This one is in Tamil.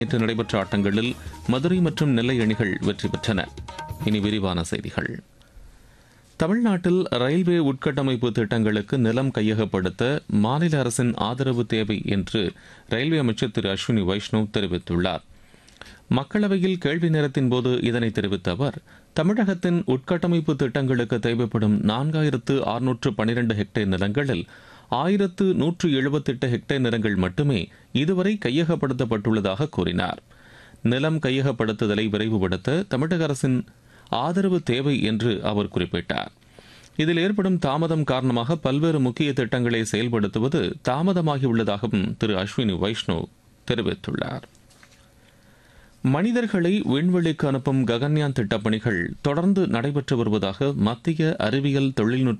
நேற்று நடைபெற்ற ஆட்டங்களில் மதுரை மற்றும் நெல்லை அணிகள் வெற்றி பெற்றன இனி விரிவான செய்திகள் தமிழ்நாட்டில் ரயில்வே உட்கட்டமைப்பு திட்டங்களுக்கு நிலம் கையகப்படுத்த மாநில அரசின் ஆதரவு தேவை என்று ரயில்வே அமைச்சர் திரு அஸ்வினி வைஷ்ணவ் தெரிவித்துள்ளார் மக்களவையில் கேள்வி நேரத்தின் போது இதனை தெரிவித்த அவர் தமிழகத்தின் உட்கட்டமைப்பு திட்டங்களுக்கு தேவைப்படும் நான்காயிரத்து அறுநூற்று பனிரெண்டு ஹெக்டேர் நிலங்களில் ஆயிரத்து நூற்று எழுபத்தெட்டு ஹெக்டேர் நிலங்கள் மட்டுமே இதுவரை கையகப்படுத்தப்பட்டுள்ளதாக கூறினார் நிலம் கையகப்படுத்துதலை விரைவுபடுத்த தமிழக அரசின் ஆதரவு தேவை என்று அவர் குறிப்பிட்டார் இதில் ஏற்படும் தாமதம் காரணமாக பல்வேறு முக்கிய திட்டங்களை செயல்படுத்துவது தாமதமாகியுள்ளதாகவும் திரு அஸ்வினி வைஷ்ணவ் தெரிவித்துள்ளார் மனிதர்களை விண்வெளிக்கு அனுப்பும் ககன்யான் திட்டப்பணிகள் தொடர்ந்து நடைபெற்று வருவதாக மத்திய அறிவியல் தொழில்நுட்ப